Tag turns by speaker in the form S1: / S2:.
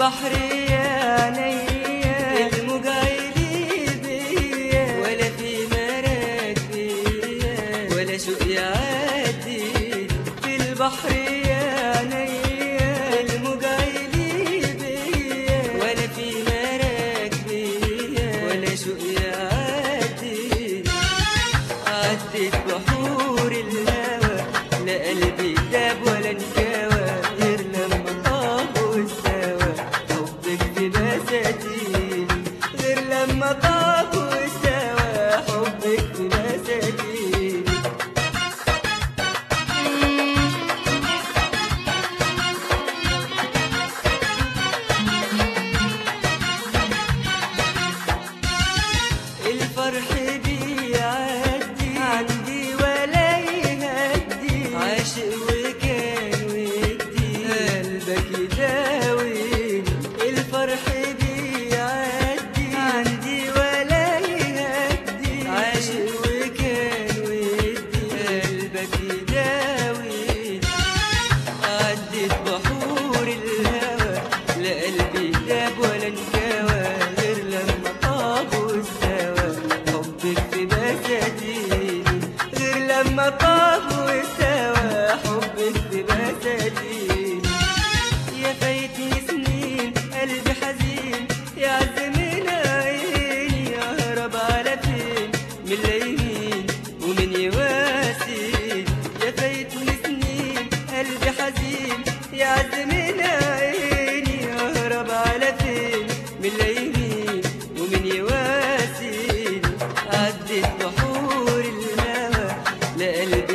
S1: البحر يا عينيا الموج عالي بيا ولا في مراكبيا ولا شوق يعدي في البحر يا عينيا الموج عالي بيا ولا في مراكبيا ولا شوق يعدي عدت بحور الهوى لا قلبي داب ولا انكوى غير لما طاب واستوى حبك في بساتين غير لما طاب واستوى حبك في بساتين الفرح بيعدي عندي ولا يهدي عاشق وكان ودي قلبك يداوي الفرح بيعدي عندي ولا يهدي عاشق وكان ودي قلبك يداوي عدت بحور الهوى لا قلبي داب ولا انكوى غير لما طاب واستوى حبك في بساتيني غير لما طاب واستوى حبك في بساتيني يا فايتني سنين قلبي حزين يا عز من عيني اهرب على فين من اليمين ومن يواسي يا فايتني سنين قلبي حزين يا عز من عيني اهرب على فين من اليمين ومن يواسي عدت بحور الهوى لا قلبي